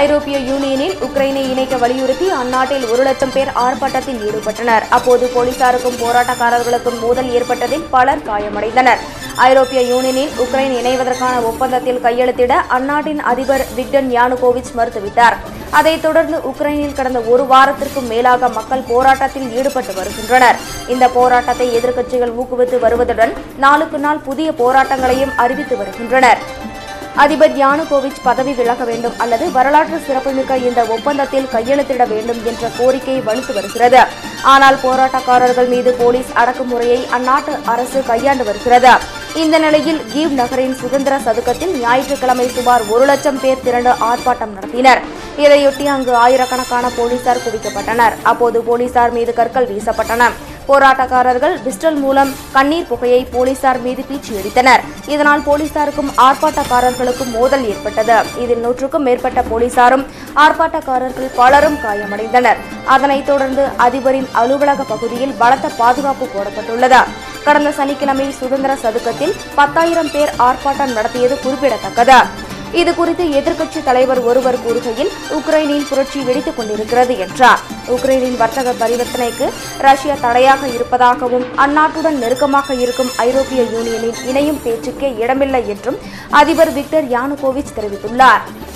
ஐரோப்பிய யூனியனில் உக்ரைனை இணைக்க வலியுறுத்தி அந்நாட்டில் ஒரு லட்சம் பேர் ஆர்ப்பாட்டத்தில் ஈடுபட்டனர் அப்போது போலீசாருக்கும் போராட்டக்காரர்களுக்கும் மோதல் ஏற்பட்டதில் பலர் காயமடைந்தனர் ஐரோப்பிய யூனியனில் உக்ரைன் இணைவதற்கான ஒப்பந்தத்தில் கையெழுத்திட அந்நாட்டின் அதிபர் விக்டர் யானுகோவிச் மறுத்துவிட்டார் அதைத் தொடர்ந்து உக்ரைனில் கடந்த ஒரு வாரத்திற்கும் மேலாக மக்கள் போராட்டத்தில் ஈடுபட்டு வருகின்றனர் இந்த போராட்டத்தை எதிர்க்கட்சிகள் ஊக்குவித்து வருவதுடன் நாளுக்கு நாள் புதிய போராட்டங்களையும் அறிவித்து வருகின்றனர் அதிபர் யானுகோவிச் பதவி விலக வேண்டும் அல்லது வரலாற்று சிறப்புமிக்க இந்த ஒப்பந்தத்தில் கையெழுத்திட வேண்டும் என்ற கோரிக்கை வலுத்து வருகிறது ஆனால் போராட்டக்காரர்கள் மீது போலீஸ் அடக்குமுறையை அந்நாட்டு அரசு கையாண்டு வருகிறது இந்த நிலையில் கீவ் நகரின் சுதந்திர சதுக்கத்தில் ஞாயிற்றுக்கிழமை சுமார் ஒரு லட்சம் பேர் திரண்டு ஆர்ப்பாட்டம் நடத்தினர் இதையொட்டி அங்கு ஆயிரக்கணக்கான போலீசார் குவிக்கப்பட்டனர் அப்போது போலீசார் மீது கற்கள் வீசப்பட்டன போராட்டக்காரர்கள் பிஸ்டல் மூலம் கண்ணீர் புகையை போலீசார் மீது பீச்சி அடித்தனர் இதனால் போலீசாருக்கும் ஆர்ப்பாட்டக்காரர்களுக்கும் மோதல் ஏற்பட்டது இதில் நூற்றுக்கும் மேற்பட்ட போலீசாரும் ஆர்ப்பாட்டக்காரர்கள் பலரும் காயமடைந்தனர் அதனைத் தொடர்ந்து அதிபரின் அலுவலக பகுதியில் பலத்த பாதுகாப்பு போடப்பட்டுள்ளது கடந்த சனிக்கிழமை சுதந்திர சதுக்கத்தில் பத்தாயிரம் பேர் ஆர்ப்பாட்டம் நடத்தியது குறிப்பிடத்தக்கது இது குறித்து எதிர்க்கட்சி தலைவர் ஒருவர் கூறுகையில் உக்ரைனில் புரட்சி வெடித்துக் கொண்டிருக்கிறது என்றார் உக்ரைனின் வர்த்தக பரிவர்த்தனைக்கு ரஷ்யா தடையாக இருப்பதாகவும் அந்நாட்டுடன் நெருக்கமாக இருக்கும் ஐரோப்பிய யூனியனில் இணையும் பேச்சுக்கே இடமில்லை என்றும் அதிபர் விக்டர் யானுகோவிச் தெரிவித்துள்ளார்